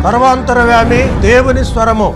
సర్వాంతరవ్యామి దేవుని స్వరము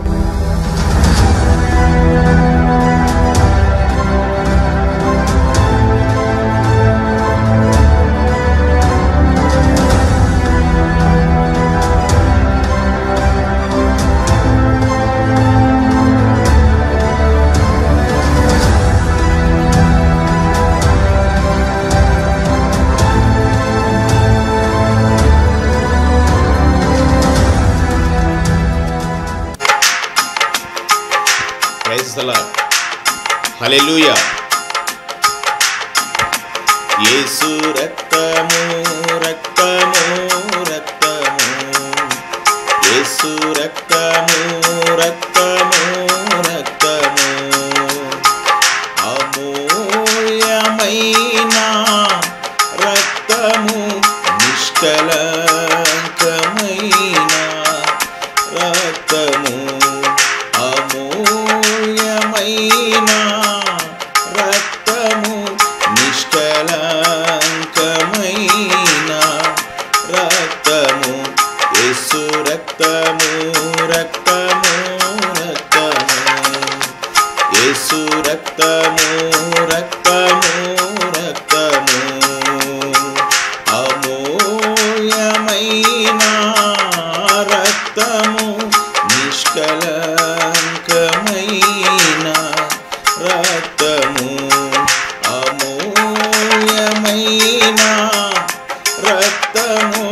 ప్రైజ్ దలా హల్లెలూయా యేసు రక్తము రక్తము రక్తము యేసు రక్తము రక్తము రక్తము అమూల్యమైన రక్తము నిష్కలంకమైన రక్తము అమూల్యమైన రక్తము నిష్కలంకమైన రక్తము యేసు రక్తము రక్తము రక్తము యేసు రక్తము రక్తము రక్తము అమూల్యమైన రక్తము నిష్కలంకమైన రక్తము అమూల్యమైన రక్తము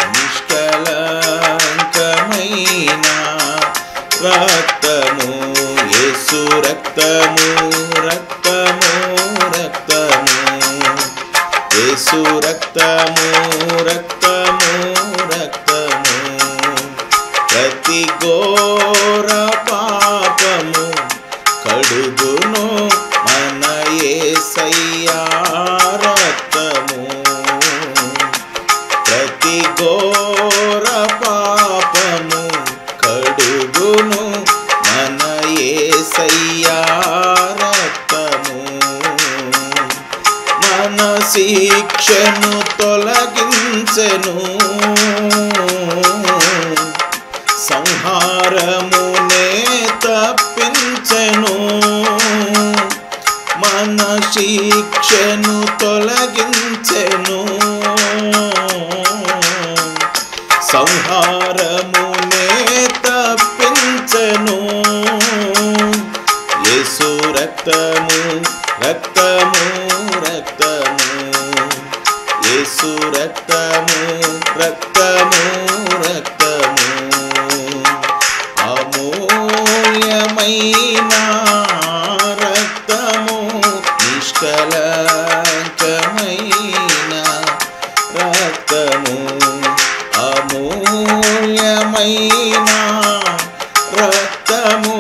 నిష్కలంకమైన రక్తము యేసు రక్తము రక్తము రక్తము యేసు రక్తము రక్తము రక్తము ప్రతి ఘోర పాపము కడుగును మన యేసయ్యా రక్తము ప్రతి ఘోర పాపము కడుగును మన యేసయ్యా రక్తము మన శిక్షను తొలగించెను సంహారమునే తప్పించెను మన శిక్షను తొలగించెను సంహారమునే తప్పించెను యేసు రక్తము రక్తము రక్తము యేసు రక్తము రక్తము రక్తము అమూల్యమైన రక్తము నిష్కలంకమైన రక్తము అమూల్యమైన రక్తము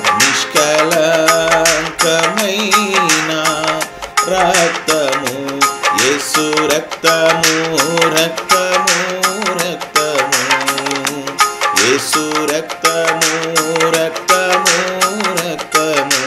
నిష్కలంకమైన రక్తము యేసు రక్తము రక్తము రక్తము యేసు రక్తము రక్తము రక్తము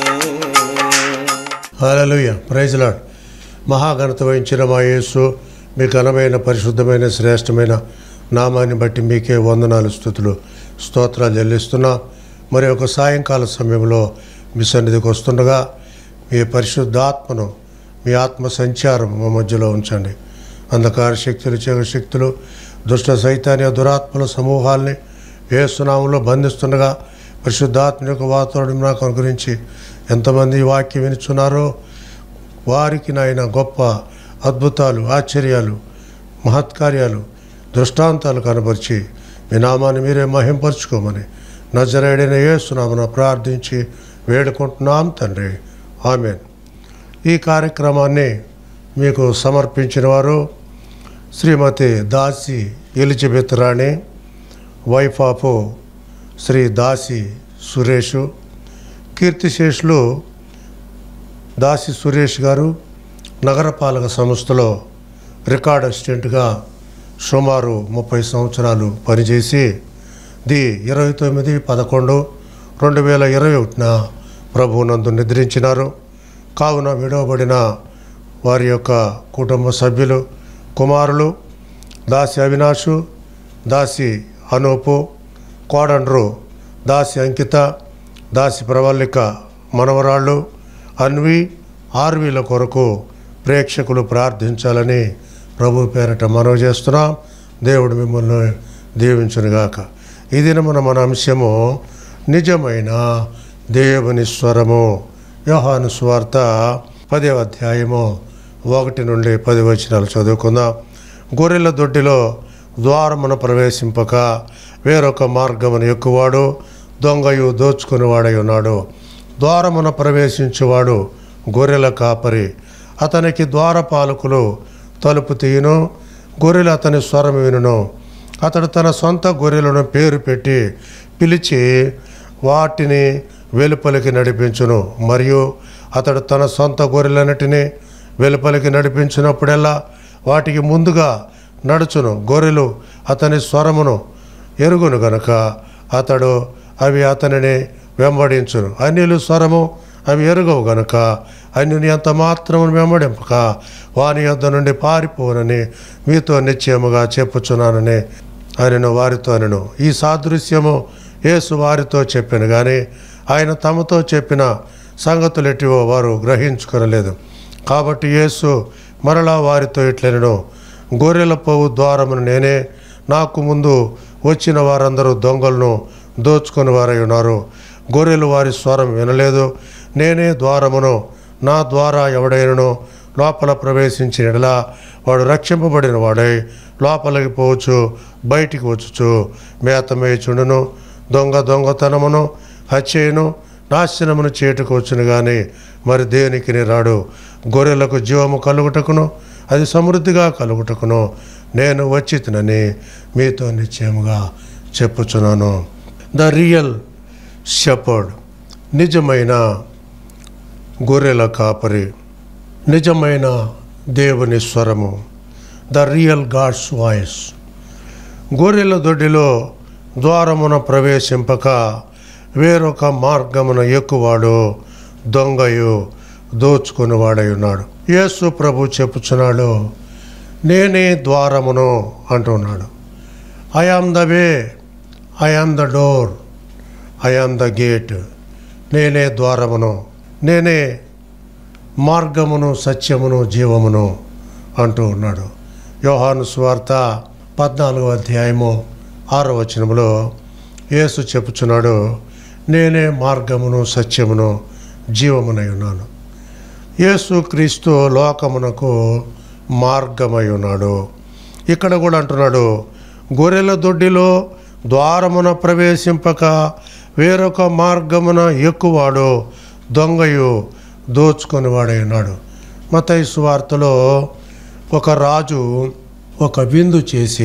హల్లెలూయ ప్రైజ్ లాడ్ మహాఘనత వహించిన మా యేసు మీ ఘనమైన పరిశుద్ధమైన శ్రేష్టమైన నామాన్ని బట్టి మీకే వందనాలు స్థుతులు స్తోత్రాలు చెల్లిస్తున్నా మరి ఒక సాయంకాల సమయంలో మీ సన్నిధికి వస్తుండగా మీ పరిశుద్ధాత్మను మీ ఆత్మ సంచారం మా మధ్యలో ఉంచండి అంధకార శక్తులు చెగ శక్తులు దుష్ట సైతాన్య దురాత్మల సమూహాల్ని ఏసునామంలో బంధిస్తుండగా పరిశుద్ధాత్మ యొక్క వాతావరణం నాకు అనుగురించి ఎంతమంది ఈ వాక్యం వినుచున్నారో వారికి నాయన గొప్ప అద్భుతాలు ఆశ్చర్యాలు మహత్కార్యాలు దృష్టాంతాలు కనబరిచి మీ నామాన్ని మీరే మహింపరుచుకోమని నజరేడైన యేసునామన ప్రార్థించి వేడుకుంటున్నాం తండ్రి ఆమెన్ ఈ కార్యక్రమాన్ని మీకు సమర్పించిన వారు Srimati Dasi Elizabeth Rani wife of Shri Dasi Suresh కీర్తిశేషులు దాసి సురేష్ గారు నగరపాలక సంస్థలో రికార్డ్ అసిస్టెంట్గా సుమారు ముప్పై సంవత్సరాలు పనిచేసి ది ఇరవై తొమ్మిది పదకొండు రెండు వేల ఇరవై ఒకటిన ప్రభువునందు నిద్రించినారు కావున విడవబడిన వారి యొక్క కుటుంబ సభ్యులు కుమారులు దాసి అవినాషు దాసి అనూపు కోడండ్రు దాసి అంకిత దాసి ప్రవల్లిక మనవరాళ్ళు అన్వి ఆర్వీల కొరకు ప్రేక్షకులు ప్రార్థించాలని ప్రభు పేరట మనవి చేస్తున్నాం దేవుడు మిమ్మల్ని దీవించునుగాక ఈ దినమున మన అంశము నిజమైన దేవుని స్వరము యోహాను స్వార్త పదే అధ్యాయము ఒకటి నుండి పది వచనాలు చదువుకుందాం గొర్రెల దొడ్డిలో ద్వారమున ప్రవేశింపక వేరొక మార్గమును ఎక్కువాడు దొంగయు దోచుకునేవాడై ఉన్నాడు ద్వారమున ప్రవేశించువాడు గొర్రెల కాపరి అతనికి ద్వారపాలకులు తలుపు తీయును గొర్రెలు అతని స్వరం వినును అతడు తన సొంత గొర్రెలను పేరు పెట్టి పిలిచి వాటిని వెలుపలికి నడిపించును మరియు అతడు తన సొంత గొర్రెలన్నిటినీ వెలుపలికి నడిపించినప్పుడల్లా వాటికి ముందుగా నడుచును గొర్రెలు అతని స్వరమును ఎరుగును గనుక అతడు అవి అతనిని వెంబడించును అన్యులు స్వరము అవి ఎరుగవు గనుక అన్యుని ఎంత మాత్రము వెంబడింపక వాని యొద్ద నుండి పారిపోనని మీతో నిశ్చయముగా చెప్పుచున్నానని ఆయనను వారితో అనను ఈ సాదృశ్యము యేసు వారితో చెప్పాను కానీ ఆయన తమతో చెప్పిన సంగతులు ఎటివో వారు గ్రహించుకొనలేదు కాబట్టి యేసు మరలా వారితో ఇట్లనను గొర్రెల పోవు ద్వారమును నేనే నాకు ముందు వచ్చిన వారందరూ దొంగలను దోచుకొని వారై ఉన్నారు గొర్రెలు వారి స్వరం వినలేదు నేనే ద్వారమును నా ద్వారా ఎవడైనను లోపల ప్రవేశించిన ఎడలా వాడు రక్షింపబడిన వాడై లోపలికి పోవచ్చు బయటికి వచ్చుచు మేత మేచుండును దొంగ దొంగతనమును హత్యను నాశనమును చేటుకు వచ్చును కానీ మరి దేనికి రాడు గొర్రెలకు జీవము కలుగుటకును అది సమృద్ధిగా కలుగుటకును నేను వచ్చి తినని మీతో నిశ్చయముగా చెప్పుచున్నాను ద రియల్ షెపర్డ్ నిజమైన గొర్రెల కాపరి నిజమైన దేవుని స్వరము ద రియల్ గాడ్స్ వాయిస్ గొర్రెల దొడ్డిలో ద్వారమున ప్రవేశింపక వేరొక మార్గమున ఎక్కువాడు దొంగయు దోచుకునివాడై ఉన్నాడు యేసు ప్రభు చెప్పుచున్నాడు నేనే ద్వారమును అంటున్నాడు I am the way I am the door I am the gate నేనే ద్వారమును నేనే మార్గమును సత్యమును జీవమును అంటూ ఉన్నాడు యోహాను స్వార్త పద్నాలుగో అధ్యాయము ఆరో వచనములో యేసు చెప్పుచున్నాడు నేనే మార్గమును సత్యమును జీవమునై ఉన్నాను యేసు క్రీస్తు లోకమునకు మార్గమై ఉన్నాడు ఇక్కడ కూడా అంటున్నాడు గొర్రెల దొడ్డిలో ద్వారమున ప్రవేశింపక వేరొక మార్గమున ఎక్కువాడు దొంగయు దోచుకొని వాడై ఉన్నాడు మతయి సువార్తలో ఒక రాజు ఒక విందు చేసి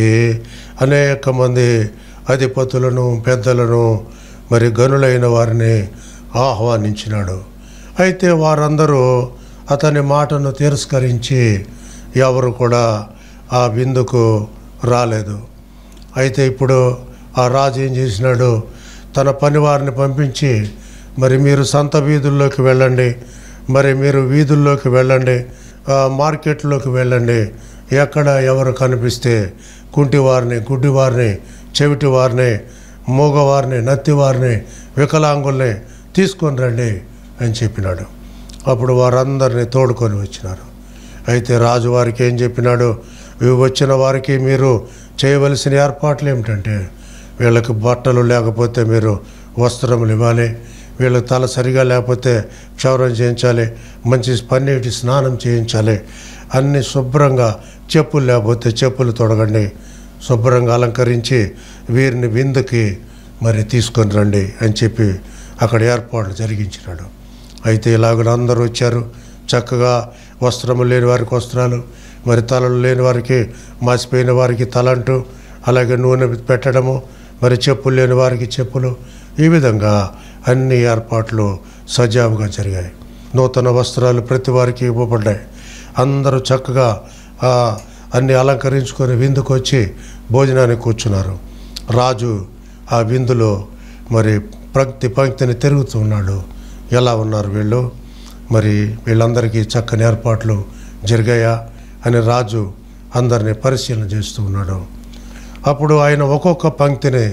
అనేక మంది అధిపతులను పెద్దలను మరి గనులైన వారిని ఆహ్వానించినాడు అయితే వారందరూ అతని మాటను తిరస్కరించి ఎవరు కూడా ఆ విందుకు రాలేదు అయితే ఇప్పుడు ఆ రాజు ఏం చేసినాడు తన పనివారిని పంపించి మరి మీరు సంత వీధుల్లోకి వెళ్ళండి మరి మీరు వీధుల్లోకి వెళ్ళండి ఆ, మార్కెట్లోకి వెళ్ళండి ఎక్కడ ఎవరు కనిపిస్తే కుంటివారిని గుడ్డివారిని చెవిటి వారిని మూగవారిని నత్తివారిని వికలాంగుల్ని తీసుకొని రండి అని చెప్పినాడు అప్పుడు వారందరినీ తోడుకొని వచ్చినారు అయితే రాజు వారికి ఏం చెప్పినాడు ఇవి వచ్చిన వారికి మీరు చేయవలసిన ఏర్పాట్లు ఏమిటంటే వీళ్ళకి బట్టలు లేకపోతే మీరు వస్త్రములు ఇవ్వాలి వీళ్ళకి తల సరిగా లేకపోతే క్షౌరం చేయించాలి మంచి పన్నీటి స్నానం చేయించాలి అన్ని శుభ్రంగా చెప్పులు లేకపోతే చెప్పులు తొడగండి శుభ్రంగా అలంకరించి వీరిని విందుకి మరి తీసుకొని రండి అని చెప్పి అక్కడ ఏర్పాట్లు జరిగించినాడు అయితే ఇలాగ అందరూ వచ్చారు చక్కగా వస్త్రము లేని వారికి వస్త్రాలు మరి తలలు లేని వారికి మాసిపోయిన వారికి తలంటూ అలాగే నూనె పెట్టడము మరి చెప్పులు లేని వారికి చెప్పులు ఈ విధంగా అన్ని ఏర్పాట్లు సజావుగా జరిగాయి నూతన వస్త్రాలు ప్రతి వారికి ఇవ్వబడ్డాయి అందరూ చక్కగా ఆ, అన్ని అలంకరించుకొని విందుకు వచ్చి భోజనానికి కూర్చున్నారు రాజు ఆ విందులో మరి పంక్తి పంక్తిని తిరుగుతూ ఉన్నాడు ఎలా ఉన్నారు వీళ్ళు మరి వీళ్ళందరికీ చక్కని ఏర్పాట్లు జరిగాయా అని రాజు అందరిని పరిశీలన చేస్తూ ఉన్నాడు అప్పుడు ఆయన ఒక్కొక్క పంక్తిని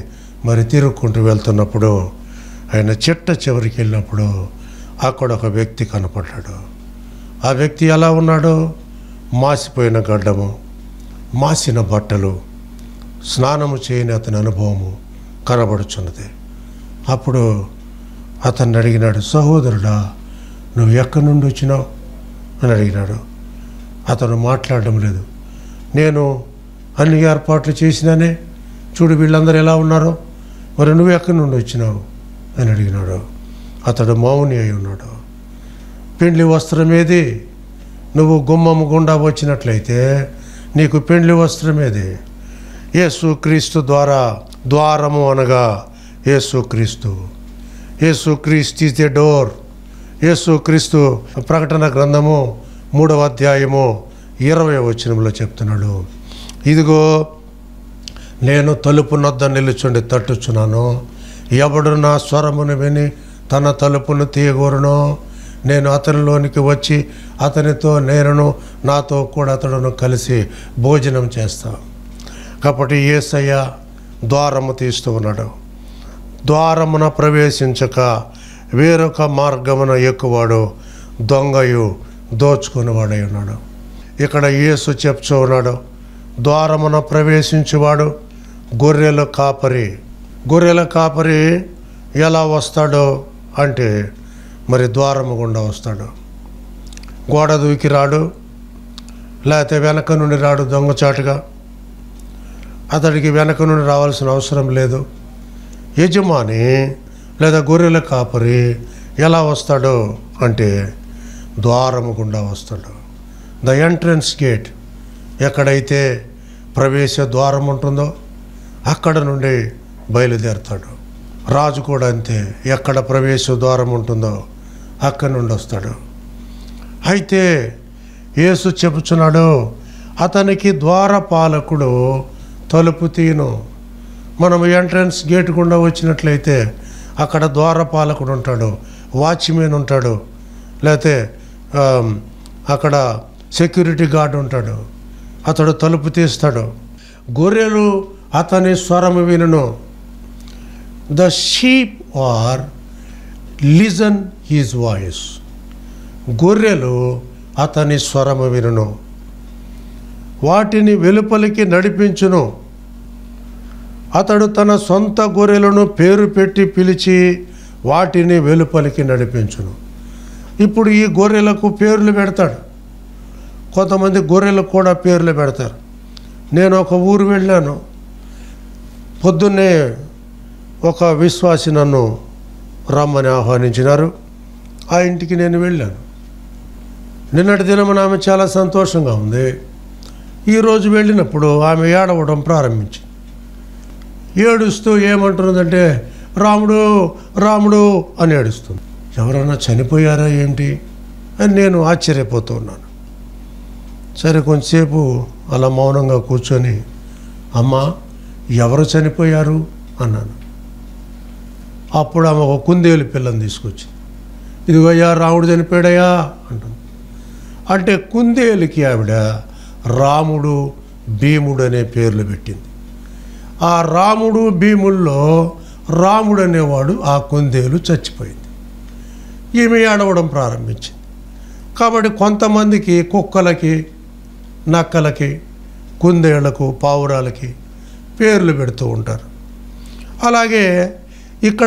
మరి తిరుక్కుంటూ వెళ్తున్నప్పుడు ఆయన చిట్ట చివరికి వెళ్ళినప్పుడు అక్కడ ఒక వ్యక్తి కనపడ్డాడు ఆ వ్యక్తి ఎలా ఉన్నాడు మాసిపోయిన గడ్డము మాసిన బట్టలు స్నానము చేయని అతని అనుభవము కనబడుచున్నది అప్పుడు అతన్ని అడిగినాడు సహోదరుడా నువ్వు ఎక్కడి నుండి వచ్చినావు అని అడిగినాడు అతను మాట్లాడడం లేదు నేను అన్ని ఏర్పాట్లు చేసినానే చూడు వీళ్ళందరూ ఎలా ఉన్నారో మరి నువ్వు ఎక్కడి నుండి వచ్చినావు అని అడిగినాడు అతడు మౌని అయి ఉన్నాడు పెండ్లి వస్త్రం ఏది నువ్వు గుమ్మము గుండా వచ్చినట్లయితే నీకు పెండ్లి వస్త్రం ఏది యేసు క్రీస్తు ద్వారా ద్వారము అనగా యేసు క్రీస్తు యేసు క్రీస్తు ఈజ్ ద డోర్ యేసు క్రీస్తు ప్రకటన గ్రంథము మూడవ అధ్యాయము ఇరవై వచనంలో చెప్తున్నాడు ఇదిగో నేను తలుపు నొద్ద నిలుచుండి తట్టుచున్నాను ఎవడు నా స్వరమును విని తన తలుపును తీయగోరునో నేను అతనిలోనికి వచ్చి అతనితో నేనును నాతో కూడా అతడును కలిసి భోజనం చేస్తాను కాబట్టి ఏసయ్య ద్వారము తీస్తూ ఉన్నాడు ద్వారమున ప్రవేశించక వేరొక మార్గమున ఎక్కువాడు దొంగయు దోచుకునేవాడై ఉన్నాడు ఇక్కడ యేసు చెప్తూ ఉన్నాడు ద్వారమున ప్రవేశించేవాడు గొర్రెల కాపరి గొర్రెల కాపరి ఎలా వస్తాడో అంటే మరి ద్వారము గుండా వస్తాడు గోడ దూకి రాడు లేకపోతే వెనక నుండి రాడు దొంగచాటుగా అతడికి వెనక నుండి రావాల్సిన అవసరం లేదు యజమాని లేదా గొర్రెల కాపరి ఎలా వస్తాడో అంటే ద్వారము గుండా వస్తాడు ద ఎంట్రన్స్ గేట్ ఎక్కడైతే ప్రవేశ ద్వారం ఉంటుందో అక్కడ నుండి బయలుదేరుతాడు రాజు కూడా అంతే ఎక్కడ ప్రవేశ ద్వారం ఉంటుందో అక్కడి నుండి వస్తాడు అయితే యేసు చెబుతున్నాడు అతనికి ద్వారపాలకుడు తలుపు తీను మనం ఎంట్రన్స్ గేట్ గుండా వచ్చినట్లయితే అక్కడ ద్వారపాలకుడు ఉంటాడు వాచ్మెన్ ఉంటాడు లేకపోతే ఆమ్, అక్కడ సెక్యూరిటీ గార్డ్ ఉంటాడు అతడు తలుపు తీస్తాడు గొర్రెలు అతని స్వరము వినును the sheep are listen his voice గొర్రెలు అతని స్వరము వినును వాటిని వెలుపలికి నడిపించును అతడు తన సొంత గొర్రెలను పేరు పెట్టి పిలిచి వాటిని వెలుపలికి నడిపించును ఇప్పుడు ఈ గొర్రెలకు పేర్లు పెడతాడు కొంతమంది గొర్రెలకు కూడా పేర్లు పెడతారు నేను ఒక ఊరు వెళ్ళాను పొద్దున్నే ఒక విశ్వాసి నన్ను రమ్మని ఆహ్వానించినారు ఆ ఇంటికి నేను వెళ్ళాను నిన్నటి దినమున ఆమె చాలా సంతోషంగా ఉంది ఈరోజు వెళ్ళినప్పుడు ఆమె ఏడవడం ప్రారంభించింది ఏడుస్తూ ఏమంటున్నదంటే రాముడు రాముడు అని ఏడుస్తుంది ఎవరైనా చనిపోయారా ఏంటి అని నేను ఆశ్చర్యపోతూ ఉన్నాను సరే కొంచెంసేపు అలా మౌనంగా కూర్చొని అమ్మ ఎవరు చనిపోయారు అన్నాను అప్పుడు ఆమె ఒక కుందేలు పిల్లని తీసుకొచ్చి ఇదిగోయ్యా రాముడు చనిపోయాడయ్యా అంటుంది అంటే కుందేలుకి ఆవిడ రాముడు భీముడు అనే పేర్లు పెట్టింది ఆ రాముడు భీముల్లో రాముడు అనేవాడు ఆ కుందేలు చచ్చిపోయింది ఈమె ఏడవడం ప్రారంభించింది కాబట్టి కొంతమందికి కుక్కలకి నక్కలకి కుందేళ్లకు పావురాలకి పేర్లు పెడుతూ ఉంటారు అలాగే ఇక్కడ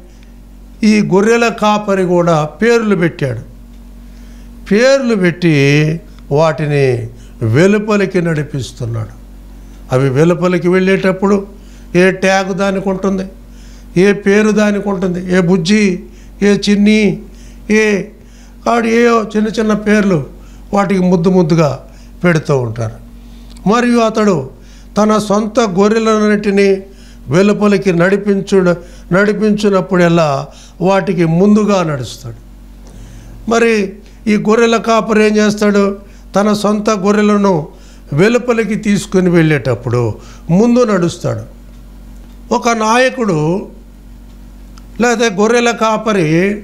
ఈ గొర్రెల కాపరి కూడా పేర్లు పెట్టాడు పేర్లు పెట్టి వాటిని వెలుపలికి నడిపిస్తున్నాడు అవి వెలుపలికి వెళ్ళేటప్పుడు ఏ ట్యాగ్ దానికి ఉంటుంది ఏ పేరు దానికి ఉంటుంది ఏ బుజ్జి ఏ చిన్ని ఏ ఆడు ఏయో చిన్న చిన్న పేర్లు వాటికి ముద్దు ముద్దుగా పెడుతూ ఉంటారు మరియు అతడు తన సొంత గొర్రెలన్నిటినీ వెలుపలికి నడిపించు నడిపించినప్పుడెల్లా వాటికి ముందుగా నడుస్తాడు మరి ఈ గొర్రెల కాపరి ఏం చేస్తాడు తన సొంత గొర్రెలను వెలుపలికి తీసుకుని వెళ్ళేటప్పుడు ముందు నడుస్తాడు ఒక నాయకుడు లేదా గొర్రెల కాపరి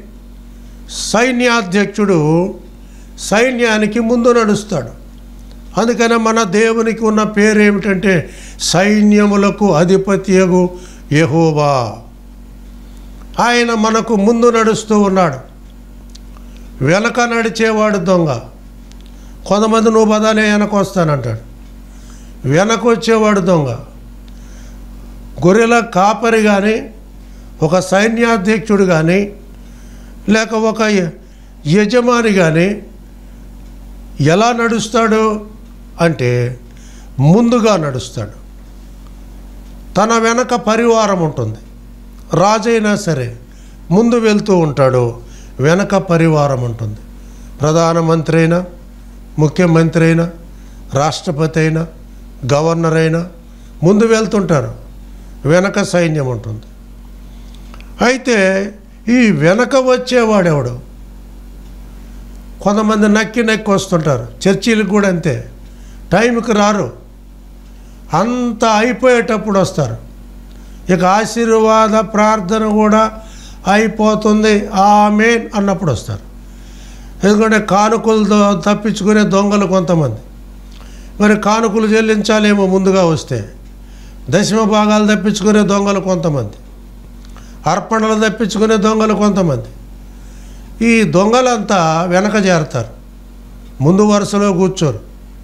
సైన్యాధ్యక్షుడు సైన్యానికి ముందు నడుస్తాడు అందుకనే మన దేవునికి ఉన్న పేరు ఏమిటంటే సైన్యములకు అధిపత్యగు యెహోవా ఆయన మనకు ముందు నడుస్తూ ఉన్నాడు వెనక నడిచేవాడు దొంగ కొంతమంది నువ్వు బదానే వెనక వస్తానంటాడు వెనక వచ్చేవాడు దొంగ గొర్రెల కాపరి కానీ ఒక సైన్యాధ్యక్షుడు కానీ లేక ఒక య- యజమాని కానీ ఎలా నడుస్తాడు అంటే ముందుగా నడుస్తాడు తన వెనక పరివారం ఉంటుంది రాజైనా సరే ముందు వెళ్తూ ఉంటాడు వెనక పరివారం ఉంటుంది ప్రధానమంత్రి అయినా ముఖ్యమంత్రి అయినా రాష్ట్రపతి అయినా గవర్నర్ అయినా ముందు వెళ్తుంటారు వెనక సైన్యం ఉంటుంది అయితే ఈ వెనక వచ్చేవాడెవడు కొంతమంది నక్కి నక్కి వస్తుంటారు చర్చీలకు కూడా అంతే టైంకి రారు అంత అయిపోయేటప్పుడు వస్తారు ఇక ఆశీర్వాద ప్రార్థన కూడా అయిపోతుంది ఆమెన్ అన్నప్పుడు వస్తారు ఎందుకంటే కానుకలు ద- తప్పించుకునే దొంగలు కొంతమంది మరి కానుకలు చెల్లించాలేమో ముందుగా వస్తే దశమ భాగాలు తప్పించుకునే దొంగలు కొంతమంది అర్పణలు తప్పించుకునే దొంగలు కొంతమంది ఈ దొంగలంతా వెనక చేరతారు ముందు వరుసలో కూర్చోరు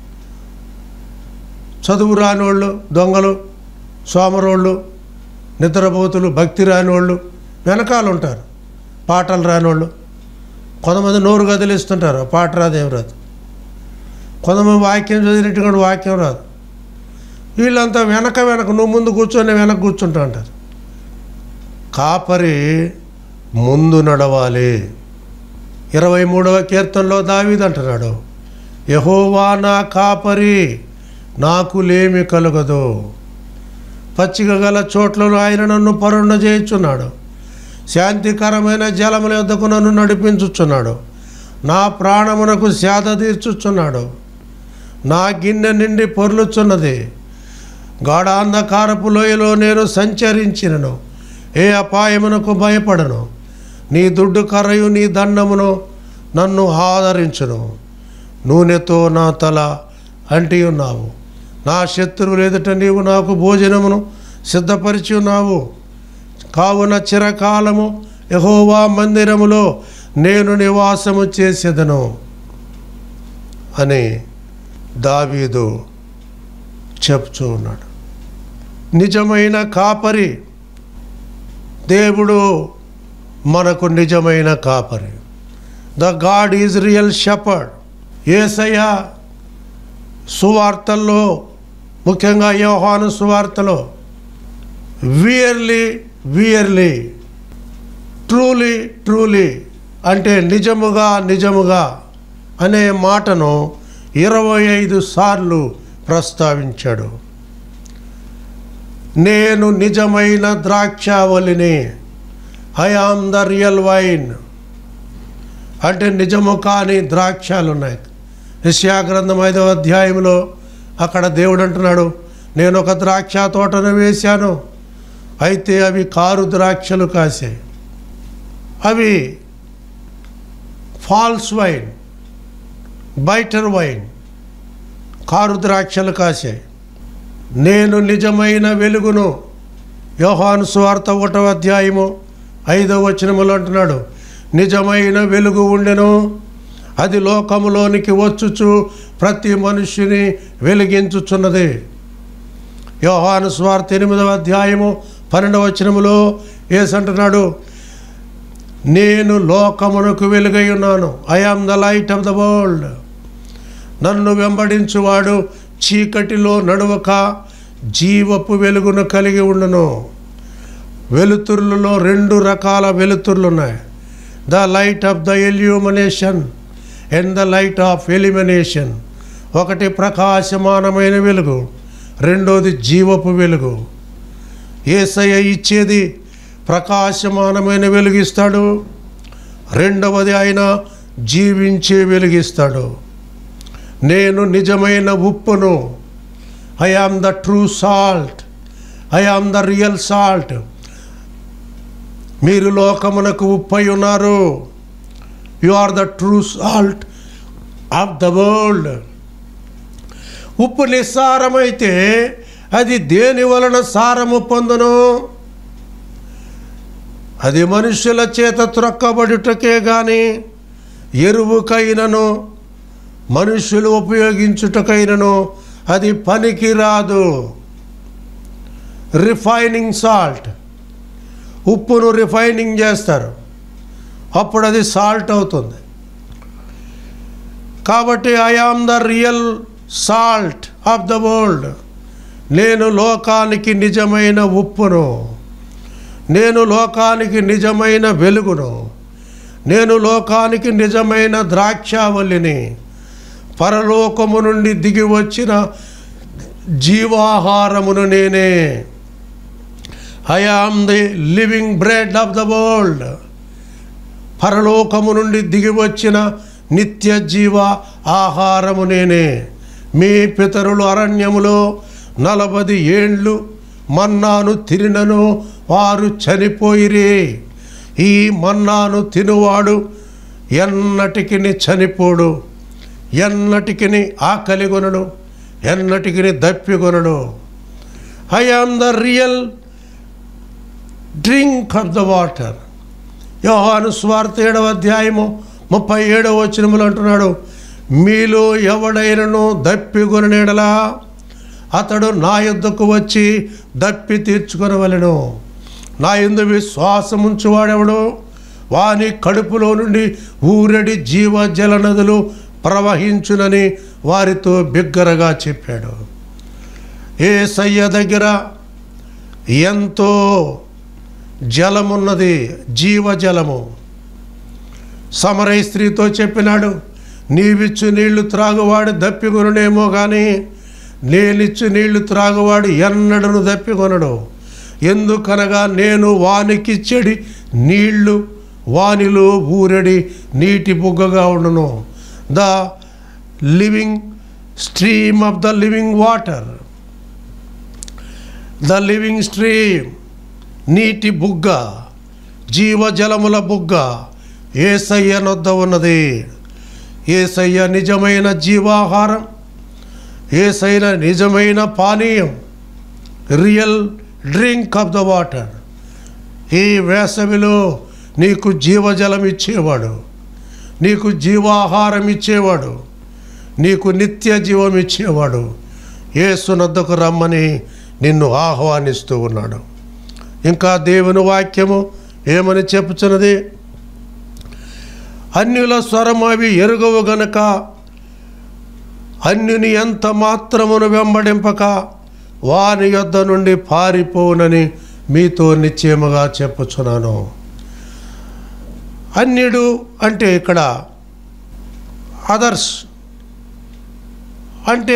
చదువు రానివాళ్ళు దొంగలు సోమరోళ్ళు నిద్రపోతులు భక్తి రానివాళ్ళు వెనకాల ఉంటారు పాటలు రానివాళ్ళు కొంతమంది నోరు కదిలిస్తుంటారు పాట రాదు ఏం రాదు కొంతమంది వాక్యం చదివినట్టుగా వాక్యం రాదు వీళ్ళంతా వెనక వెనక నువ్వు ముందు కూర్చొని వెనక కూర్చుంటా అంటారు కాపరి ముందు నడవాలి ఇరవై మూడవ కీర్తనలో దావీదు అంటున్నాడు యహోవా నా కాపరి నాకు లేమి కలుగదు పచ్చిక గల చోట్లను ఆయన నన్ను పరుణ చేయుచున్నాడు శాంతికరమైన జలముల యొద్దకు నన్ను నడిపించుచున్నాడు నా ప్రాణమునకు సేద తీర్చుచున్నాడు నా గిన్నె నిండి పొర్లుచున్నది గాఢాంధకారపు లోయలో నేను సంచరించినను ఏ అపాయమునకు భయపడను నీ దుడ్డు కర్రయు నీ దండమును నన్ను ఆదరించును నూనెతో నా తల అంటి ఉన్నావు నా శత్రువులు ఎదుట నీవు నాకు భోజనమును సిద్ధపరిచి ఉన్నావు కావున చిరకాలము యహోవా మందిరములో నేను నివాసము చేసేదను అని దావీదు చెప్తూ ఉన్నాడు నిజమైన కాపరి దేవుడు మనకు నిజమైన కాపరి the God is real shepherd Yesayya సువార్తల్లో ముఖ్యంగా యోహాను సువార్తలో వియర్లీ వియర్లీ ట్రూలీ ట్రూలీ అంటే నిజముగా నిజముగా అనే మాటను ఇరవై ఐదు సార్లు ప్రస్తావించాడు నేను నిజమైన ద్రాక్షావళిని I am the real vine అంటే నిజము కాని ద్రాక్షాలు ఉన్నాయి యెషయా గ్రంథం ఐదవ అధ్యాయంలో అక్కడ దేవుడు అంటున్నాడు నేను ఒక ద్రాక్ష తోటను వేశాను అయితే అవి కారు ద్రాక్షలు కాసాయి అవి ఫాల్స్ వైన్ బైటర్ వైన్ కారు ద్రాక్షలు కాసాయి నేను నిజమైన వెలుగును యోహాను సువార్త ఒకటవ అధ్యాయము ఐదవ వచనములో అంటున్నాడు నిజమైన వెలుగు ఉండెను అది లోకములోనికి వచ్చుచు ప్రతి మనుష్యుని వెలిగించుచున్నది యోహాను స్వార్థ ఎనిమిదవ అధ్యాయము పన్నెండవ వచనములో ఏసంటున్నాడు నేను లోకమునకు వెలుగై ఉన్నాను I am the light of the world నన్ను వెంబడించువాడు చీకటిలో నడువక జీవపు వెలుగును కలిగి ఉండును వెలుతురులలో రెండు రకాల వెలుతుర్లు ఉన్నాయి the light of the illumination and the light of elimination ఒకటి ప్రకాశమానమైన వెలుగు రెండోది జీవపు వెలుగు ఏసయ్య ఇచ్చేది ప్రకాశమానమైన వెలుగిస్తాడు రెండవది ఆయన జీవించే వెలిగిస్తాడు నేను నిజమైన ఉప్పును I am the true salt I am the real salt మీరు లోకమునకు ఉప్పై ఉన్నారు you are the true salt of the world ఉప్పు నిస్సారమైతే అది దేని వలన సారము పొందును అది మనుష్యుల చేత త్రొక్కబడుటకే గాని ఎరువుకైనను మనుష్యులు ఉపయోగించుటకైనను అది పనికి రాదు రిఫైనింగ్ సాల్ట్ ఉప్పును రిఫైనింగ్ చేస్తారు అప్పుడు అది సాల్ట్ అవుతుంది కాబట్టి I am the real salt of the world నేను లోకానికి నిజమైన ఉప్పును నేను లోకానికి నిజమైన వెలుగును నేను లోకానికి నిజమైన ద్రాక్షావల్లిని పరలోకము నుండి దిగి వచ్చిన జీవాహారమును నేనే I am the living bread of the world పరలోకము నుండి దిగి వచ్చిన నిత్య జీవ ఆహారము నేనే మీ పితరులు అరణ్యములో నలభది ఏండ్లు మన్నాను తిరినను వారు చనిపోయిరి ఈ మన్నాను తినువాడు ఎన్నటికి చనిపోడు ఎన్నటికి ఆకలిగొనడు ఎన్నటికి దప్పిగొనడు I am the real drink of the water Yohanu స్వార్థ ఏడవ అధ్యాయము ముప్పై ఏడవ వచనములు అంటున్నాడు మీలో ఎవడైనను దప్పిగొననేడలా అతడు నా యుద్ధకు వచ్చి దప్పి తీర్చుకొనవలెను నా యందు విశ్వాసముంచువాడెవడు వాని కడుపులో నుండి ఊరడి జీవ జల నదులు ప్రవహించునని వారితో బిగ్గరగా చెప్పాడు ఏ సయ్య దగ్గర ఎంతో జలమున్నది జీవజలము సమరై స్త్రీతో చెప్పినాడు నీవిచ్చు నీళ్లు త్రాగువాడు దప్పికొనుడేమో కానీ నేనిచ్చు నీళ్లు త్రాగువాడు ఎన్నడను దప్పికొనడు ఎందుకనగా నేను వానికిచ్చడి నీళ్లు వానిలో ఊరడి నీటి బుగ్గగా ఉండును the living stream of the living water the living stream నీటి బుగ్గ జీవజలముల బుగ్గ ఏసయ్య నొద్ద ఉన్నది ఏసయ్య నిజమైన జీవాహారం ఏసైన నిజమైన పానీయం real drink of the water ఈ వేసవిలో నీకు జీవజలం ఇచ్చేవాడు నీకు జీవాహారం ఇచ్చేవాడు నీకు నిత్య జీవం ఇచ్చేవాడు ఏసునద్దకు రమ్మని నిన్ను ఆహ్వానిస్తూ ఉన్నాడు ఇంకా దేవుని వాక్యము ఏమని చెప్పుచున్నది అన్యుల స్వరం అవి ఎరుగవు గనక అన్యుని ఎంత మాత్రమును వెంబడింపక వాని యొద్ద నుండి పారిపోవునని మీతో నిశ్చయముగా చెప్పుచున్నాను అన్యుడు అంటే ఇక్కడ అదర్స్ అంటే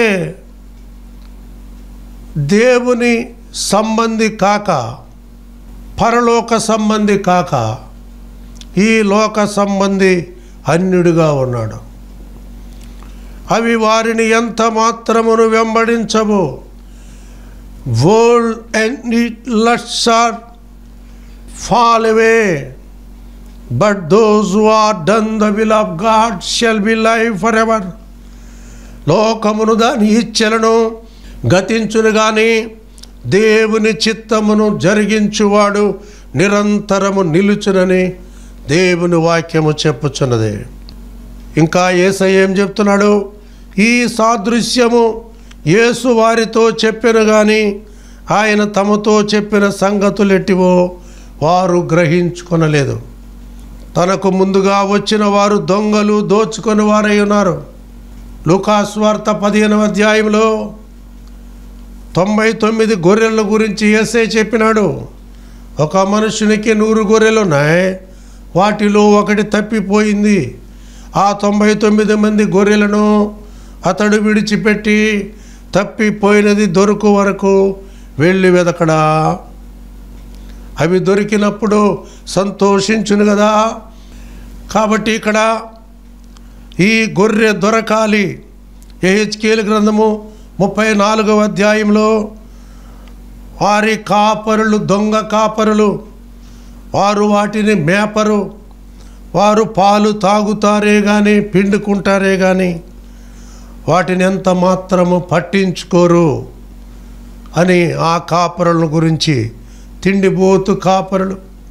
దేవుని సంబంధి కాక పరలోక సంబంధి కాక ఈ లోక సంబంధి అన్యుడిగా ఉన్నాడు అవి వారిని ఎంత మాత్రమును వెంబడించవు world and it lusts are fall away but those who are done the will of God shall be life for ever లోకమును దాని ఇచ్చలను గతించును కానీ దేవుని చిత్తమును జరిగించువాడు నిరంతరము నిలుచునని దేవుని వాక్యము చెప్పుచున్నది ఇంకా ఏసై ఏం చెప్తున్నాడు ఈ సాదృశ్యము యేసు వారితో చెప్పిన కానీ ఆయన తమతో చెప్పిన సంగతులు ఎట్టివో వారు గ్రహించుకొనలేదు తనకు ముందుగా వచ్చిన వారు దొంగలు దోచుకొని వారై ఉన్నారు లూకాస్వార్త పదిహేనవ అధ్యాయంలో తొంభై తొమ్మిది గొర్రెల గురించి ఏసే చెప్పినాడు ఒక మనుషునికి నూరు గొర్రెలు ఉన్నాయి వాటిలో ఒకటి తప్పిపోయింది ఆ తొంభై తొమ్మిది మంది గొర్రెలను అతడు విడిచిపెట్టి తప్పిపోయినది దొరుకు వరకు వెళ్ళి వెదకడా అవి దొరికినప్పుడు సంతోషించును కదా కాబట్టి ఇక్కడ ఈ గొర్రె దొరకాలి ఏహెచ్కేలు గ్రంథము ముప్పై నాలుగవ అధ్యాయంలో వారి కాపరులు దొంగ కాపరులు వారు వాటిని మేపరు వారు పాలు తాగుతారే కానీ పిండుకుంటారే కానీ వాటిని ఎంత మాత్రము పట్టించుకోరు అని ఆ కాపరుల గురించి తిండిపోతు కాపరులు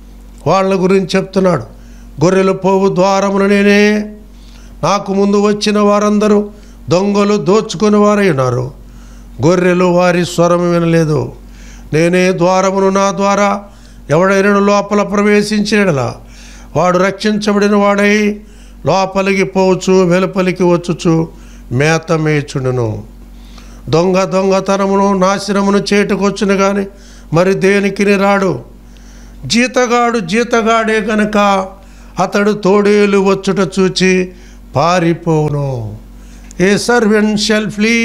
వాళ్ళ గురించి చెప్తున్నాడు గొర్రెలు పోవు ద్వారమును నేనే నాకు ముందు వచ్చిన వారందరూ దొంగలు దోచుకొని వారై ఉన్నారు గొర్రెలు వారి స్వరం వినలేదు నేనే ద్వారమును నా ద్వారా ఎవడైనా లోపల ప్రవేశించినలా వాడు రక్షించబడిన వాడై లోపలికి పోవచ్చు వెలుపలికి వచ్చుచు మేత మేచుడును దొంగ దొంగతనమును నాశనమును చేటుకొచ్చును కానీ మరి దేనికి రాడు జీతగాడు జీతగాడే గనక అతడు తోడేలు వచ్చుట చూచి పారిపోవును ఏ సర్వెంట్ షెల్ ఫ్లీ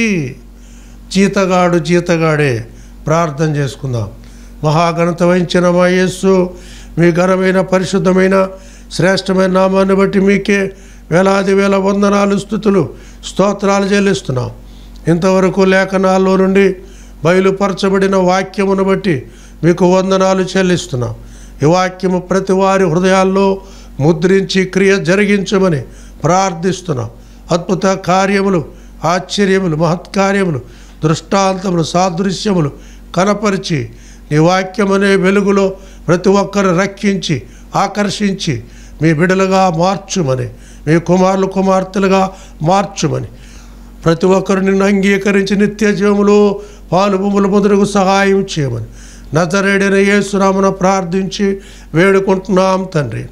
జీతగాడు జీతగాడే ప్రార్థన చేసుకుందాం మహాగణత వహించిన మా యేస్సు మీ ఘనమైన పరిశుద్ధమైన శ్రేష్టమైన నామాన్ని బట్టి మీకే వేలాది వేల వందనాలు స్థుతులు స్తోత్రాలు చెల్లిస్తున్నాం ఇంతవరకు లేఖనాల్లో నుండి బయలుపరచబడిన వాక్యమును బట్టి మీకు వందనాలు చెల్లిస్తున్నాం ఈ వాక్యము ప్రతి వారి హృదయాల్లో ముద్రించి క్రియ జరిగించమని ప్రార్థిస్తున్నాం అద్భుత కార్యములు ఆశ్చర్యములు మహత్కార్యములు దృష్టాంతములు సాదృశ్యములు కనపరిచి నీ వాక్యమనే వెలుగులో ప్రతి ఒక్కరు రక్షించి ఆకర్షించి మీ బిడలుగా మార్చుమని మీ కుమారులు కుమార్తెలుగా మార్చుమని ప్రతి ఒక్కరు నిన్ను అంగీకరించి నిత్య జీవములో పాలు భూములు మొదలకు సహాయం చేయమని నజరేడైన యేసునామన ప్రార్థించి వేడుకుంటున్నాం తండ్రి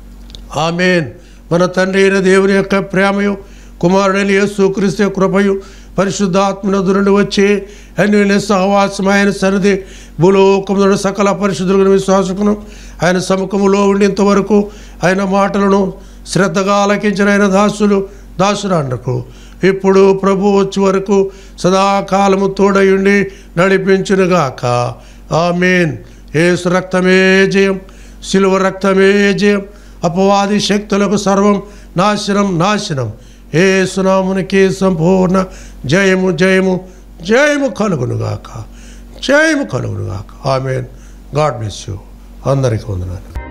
ఆమెన్ మన తండ్రి అయిన దేవుని యొక్క ప్రేమయు కుమారుడైన యేసు క్రీస్తు కృపయు పరిశుద్ధాత్మనదు నుండి వచ్చి అన్యుని సహవాసమైన సన్నిధి భూలోకములను సకల పరిశుద్ధులను విశ్వాసకును ఆయన సముఖములో ఉండేంతవరకు ఆయన మాటలను శ్రద్ధగా ఆలకించిన ఆయన దాసులు దాసురాండకు ఇప్పుడు ప్రభు వచ్చే వరకు సదాకాలము తోడయుండి నడిపించునుగాక ఆమెన్ ఏసు రక్తమే జయం సిలువ రక్తమే జయం అపవాది శక్తులకు సర్వం నాశనం నాశనం ఏ సునామునికి సంపూర్ణ జయము జయము జయము కలుగునుగాక జయము కలుగునుగాక ఆమెన్ గాడ్ బ్లెస్ యూ అందరికీ వందనాలు